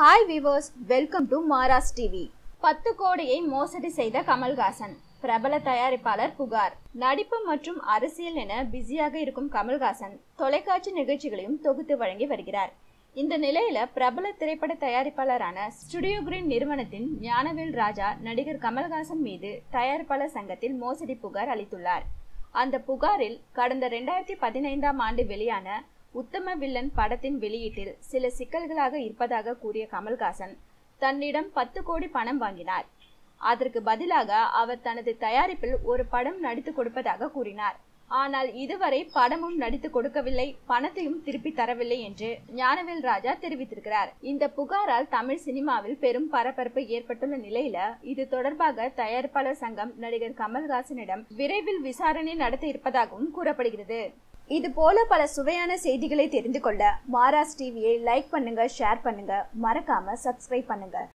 hi viewers welcome to Maaras TV பத்து கோடியை மோசடி செய்த கமல்ஹாசன் பிரபல தயாரிப்பாளர் புகார் நடிப்பு மற்றும் அரசியல் என பிஸியாக இருக்கும் கமல்ஹாசன் தொலைக்காட்சி நிகழ்ச்சிகளையும் தொகுத்து வழங்கி வருகிறார் இந்த நிலையில பிரபல திரைப்பட தயாரிப்பாளரான ஸ்டுடியோ கிரீன் நிறுவனத்தின் ஞானவேல் ராஜா நடிகர் கமல்ஹாசன் மீது தயாரிப்பாளர் சங்கத்தில் மோசடி புகார் அளித்துள்ளார் அந்த புகாரில் கடந்த ரெண்டாயிரத்தி பதினைந்தாம் ஆண்டு வெளியான உத்தம வில்லன் படத்தின் வெளியீட்டில் சில சிக்கல்களாக இருப்பதாக கூறிய கமல்ஹாசன் தன்னிடம் பத்து கோடி பணம் வாங்கினார் அதற்கு பதிலாக அவர் தனது தயாரிப்பில் ஒரு படம் நடித்து கொடுப்பதாக கூறினார் ஆனால் இதுவரை படமும் நடித்து கொடுக்கவில்லை பணத்தையும் திருப்பி தரவில்லை என்று ஞானவேல் ராஜா தெரிவித்திருக்கிறார் இந்த புகாரால் தமிழ் சினிமாவில் பெரும் பரபரப்பு ஏற்பட்டுள்ள நிலையில இது தொடர்பாக தயாரிப்பாளர் சங்கம் நடிகர் கமல்ஹாசனிடம் விரைவில் விசாரணை நடத்த இருப்பதாகவும் கூறப்படுகிறது இது போல பல சுவையான செய்திகளை தெரிந்து கொள்ள மாராஸ் டிவியை லைக் பண்ணுங்க ஷேர் பண்ணுங்க மறக்காம சப்ஸ்கிரைப் பண்ணுங்க